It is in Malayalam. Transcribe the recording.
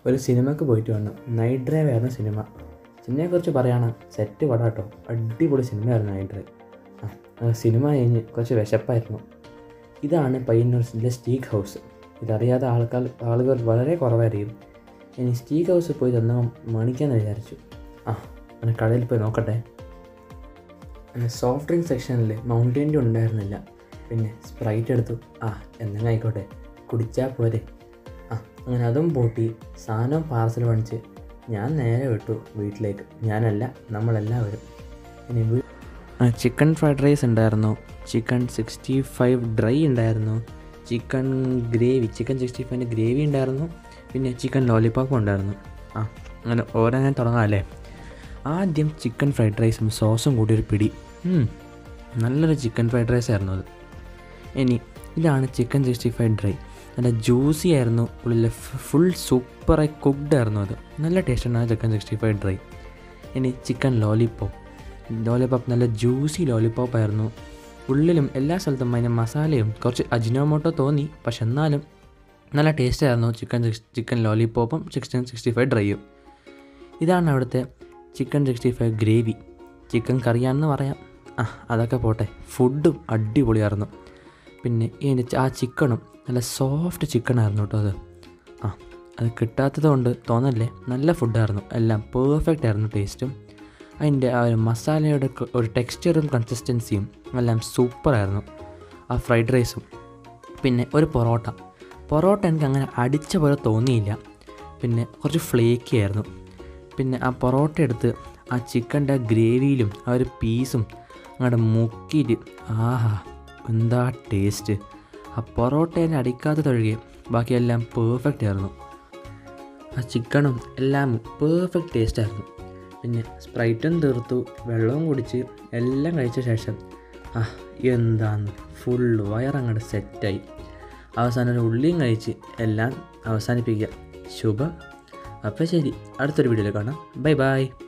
ഒരു സിനിമക്ക് പോയിട്ട് വന്നു നൈറ്റ് ഡ്രൈവ് ആയിരുന്നു സിനിമ സിനിമയെക്കുറിച്ച് പറയുകയാണ് സെറ്റ് പടം കേട്ടോ അടിപൊളി സിനിമയായിരുന്നു നൈറ്റ് ഡ്രൈവ് ആ ആ സിനിമ കഴിഞ്ഞ് കുറച്ച് വിശപ്പായിരുന്നു ഇതാണ് പയ്യന്നൂർ സ്റ്റീക്ക് ഹൗസ് ഇതറിയാത്ത ആൾക്കാർ ആളുകൾ വളരെ കുറവായിരിക്കും ഇനി സ്റ്റീക്ക് ഹൗസിൽ പോയി തന്നെ മേണിക്കാമെന്ന് വിചാരിച്ചു ആ അങ്ങനെ കടയിൽ പോയി നോക്കട്ടെ അങ്ങനെ സോഫ്റ്റ് ഡ്രിങ്ക് സെക്ഷനിൽ മൗണ്ടൻ ഡ്യൂ ഉണ്ടായിരുന്നില്ല പിന്നെ സ്പ്രൈറ്റ് എടുത്തു ആ എന്തെങ്കിലും ആയിക്കോട്ടെ കുടിച്ചാൽ പോരെ ആ അങ്ങനെ അതും പൂട്ടി സാധനം പാർസൽ വാങ്ങിച്ച് ഞാൻ നേരെ വിട്ടു വീട്ടിലേക്ക് ഞാനല്ല നമ്മളെല്ലാവരും ഇനി വീ ചിക്കൻ ഫ്രൈഡ് റൈസ് ഉണ്ടായിരുന്നു ചിക്കൻ സിക്സ്റ്റി ഫൈവ് ഡ്രൈ ഉണ്ടായിരുന്നു ചിക്കൻ ഗ്രേവി ചിക്കൻ സിക്സ്റ്റി ഫൈവിൻ്റെ ഗ്രേവി ഉണ്ടായിരുന്നു പിന്നെ ചിക്കൻ ലോലിപോപ്പും ഉണ്ടായിരുന്നു ആ അങ്ങനെ ഓരോന്നെ തുടങ്ങാം അല്ലേ ആദ്യം ചിക്കൻ ഫ്രൈഡ് റൈസും സോസും കൂടി ഒരു പിടി ഉം, നല്ലൊരു ചിക്കൻ ഫ്രൈഡ് റൈസ് ആയിരുന്നു അത് ഇനി ഇതാണ് ചിക്കൻ സിക്സ്റ്റി ഫൈവ് ഡ്രൈ നല്ല ജ്യൂസി ആയിരുന്നു ഉള്ളിൽ ഫുൾ സൂപ്പറായി കുക്ക്ഡ് ആയിരുന്നു അത് നല്ല ടേസ്റ്റ് ഉണ്ടായിരുന്നു ചിക്കൻ സിക്സ്റ്റി ഫൈവ് ഡ്രൈ ഇനി ചിക്കൻ ലോലിപോപ്പ് ലോലിപോപ്പ് നല്ല ജ്യൂസി ലോലിപോപ്പ് ആയിരുന്നു ഉള്ളിലും എല്ലാ സ്ഥലത്തും അതിൻ്റെ മസാലയും കുറച്ച് അജിനോമോട്ടോ തോന്നി പക്ഷെ എന്നാലും നല്ല ടേസ്റ്റ് ആയിരുന്നു ചിക്കൻ ചിക്കൻ ലോലിപോപ്പും ചിക്കൻ സിക്സ്റ്റി ഫൈവ് ഡ്രൈയും ഇതാണ് അവിടുത്തെ chicken sixty five gravy chicken കറിയാണെന്ന് പറയാം ആ അതൊക്കെ പോട്ടെ ഫുഡും അടിപൊളിയായിരുന്നു പിന്നെ ഇതിൻ്റെ ച- ആ ചിക്കണും നല്ല സോഫ്റ്റ് ചിക്കനായിരുന്നു കേട്ടോ അത് ആ അത് കിട്ടാത്തത് കൊണ്ട് തോന്നല്ലേ നല്ല ഫുഡായിരുന്നു എല്ലാം പെർഫെക്റ്റ് ആയിരുന്നു ടേസ്റ്റും അതിൻ്റെ ആ ഒരു മസാലയുടെ ഒക്കെ ഒരു ടെക്സ്ചറും കൺസിസ്റ്റൻസിയും എല്ലാം സൂപ്പറായിരുന്നു ആ ഫ്രൈഡ് റൈസും പിന്നെ ഒരു പൊറോട്ട പൊറോട്ട എനിക്ക് അങ്ങനെ അടിച്ച പോലെ തോന്നിയില്ല പിന്നെ കുറച്ച് ഫ്ലേക്കി ആയിരുന്നു പിന്നെ ആ പൊറോട്ട എടുത്ത് ആ ചിക്കൻ്റെ ഗ്രേവിയിലും ആ ഒരു പീസും അങ്ങോട്ട് മുക്കിയിട്ട് ആഹാ എന്താ ടേസ്റ്റ് ആ പൊറോട്ടേനെ അടിക്കാത്തതൊഴികെ ബാക്കിയെല്ലാം പെർഫെക്റ്റ് ആയിരുന്നു ആ ചിക്കണും എല്ലാം പെർഫെക്റ്റ് ടേസ്റ്റ് ആയിരുന്നു പിന്നെ സ്പ്രൈറ്റും തീർത്തു വെള്ളവും കുടിച്ച് എല്ലാം കഴിച്ച ശേഷം ആ എന്താന്ന് ഫുൾ വയറങ്ങോട്ട് സെറ്റായി അവസാനം ഒരു ഉള്ളിയും കഴിച്ച് എല്ലാം അവസാനിപ്പിക്കുക ശുഭ അപ്പോൾ ശരി അടുത്തൊരു വീഡിയോയിൽ കാണാം ബൈ ബൈ